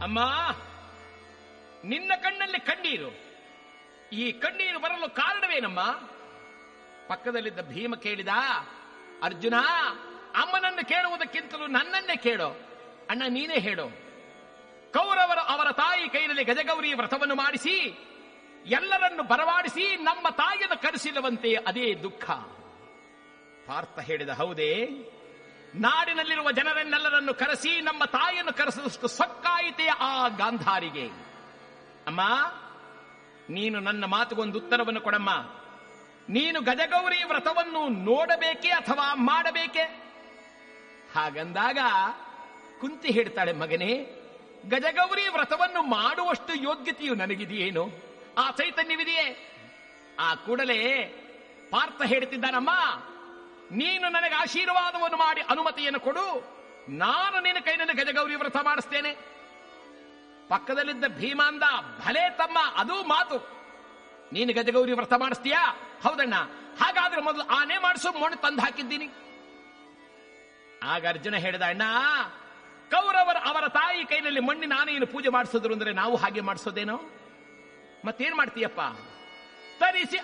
ಅಮ್ಮ ನಿನ್ನ ಕಣ್ಣಲ್ಲಿ ಕಣ್ಣೀರು ಈ ಕಣ್ಣೀರು ಬರಲು ಕಾರಣವೇನಮ್ಮ ಪಕ್ಕದಲ್ಲಿದ್ದ ಭೀಮ ಕೇಳಿದ ಅರ್ಜುನ ಅಮ್ಮನನ್ನು ಕೇಳುವುದಕ್ಕಿಂತಲೂ ನನ್ನನ್ನೇ ಕೇಳೋ ಅಣ್ಣ ನೀನೇ ಹೇಳು ಕೌರವರು ಅವರ ತಾಯಿ ಕೈಯಲ್ಲಿ ಗಜಗೌರಿ ವ್ರತವನ್ನು ಮಾಡಿಸಿ ಎಲ್ಲರನ್ನು ಬರವಾಡಿಸಿ ನಮ್ಮ ತಾಯಿಯನ್ನು ಕರೆಸಿಲ್ಲವಂತೆ ಅದೇ ದುಃಖ ಪಾರ್ಥ ಹೇಳಿದ ಹೌದೇ ನಾಡಿನಲ್ಲಿರುವ ಜನರನ್ನೆಲ್ಲರನ್ನು ಕರೆಸಿ ನಮ್ಮ ತಾಯಿಯನ್ನು ಕರೆಸಿದಷ್ಟು ಸೊಕ್ಕಾಯಿತೆ ಆ ಗಾಂಧಾರಿಗೆ ಅಮ್ಮ ನೀನು ನನ್ನ ಮಾತುಗೊಂದು ಉತ್ತರವನ್ನು ಕೊಡಮ್ಮ ನೀನು ಗಜಗೌರಿ ವ್ರತವನ್ನು ನೋಡಬೇಕೆ ಅಥವಾ ಮಾಡಬೇಕೆ ಹಾಗಂದಾಗ ಕುಂತಿ ಹೇಳ್ತಾಳೆ ಮಗನೇ ಗಜಗೌರಿ ವ್ರತವನ್ನು ಮಾಡುವಷ್ಟು ಯೋಗ್ಯತೆಯು ನನಗಿದೆಯೇನು ಆ ಚೈತನ್ಯವಿದೆಯೇ ಆ ಕೂಡಲೇ ಪಾರ್ಥ ಹೇಳ್ತಿದ್ದಾನಮ್ಮ ನೀನು ನನಗೆ ಆಶೀರ್ವಾದವನ್ನು ಮಾಡಿ ಅನುಮತಿಯನ್ನು ಕೊಡು ನಾನು ನಿನ್ನ ಕೈನಲ್ಲಿ ಗಜಗೌರಿ ವ್ರತ ಮಾಡಿಸ್ತೇನೆ ಪಕ್ಕದಲ್ಲಿದ್ದ ಭೀಮಾಂದ ಭಲೆ ತಮ್ಮ ಅದೂ ಮಾತು ನೀನು ಗಜಗೌರಿ ವ್ರತ ಮಾಡಿಸ್ತೀಯಾ ಹೌದಣ್ಣ ಹಾಗಾದ್ರೆ ಮೊದಲು ಆನೆ ಮಾಡಿಸು ಮೊಣ್ಣು ತಂದು ಹಾಕಿದ್ದೀನಿ ಆಗ ಅರ್ಜುನ ಹೇಳಿದ ಅಣ್ಣ ಕೌರವರ ಅವರ ತಾಯಿ ಕೈನಲ್ಲಿ ಮಣ್ಣಿನ ಆನೆಯನ್ನು ಪೂಜೆ ಮಾಡಿಸಿದ್ರು ಅಂದ್ರೆ ನಾವು ಹಾಗೆ ಮಾಡಿಸೋದೇನೋ ಮತ್ತೇನ್ ಮಾಡ್ತೀಯಪ್ಪ ತರಿಸಿ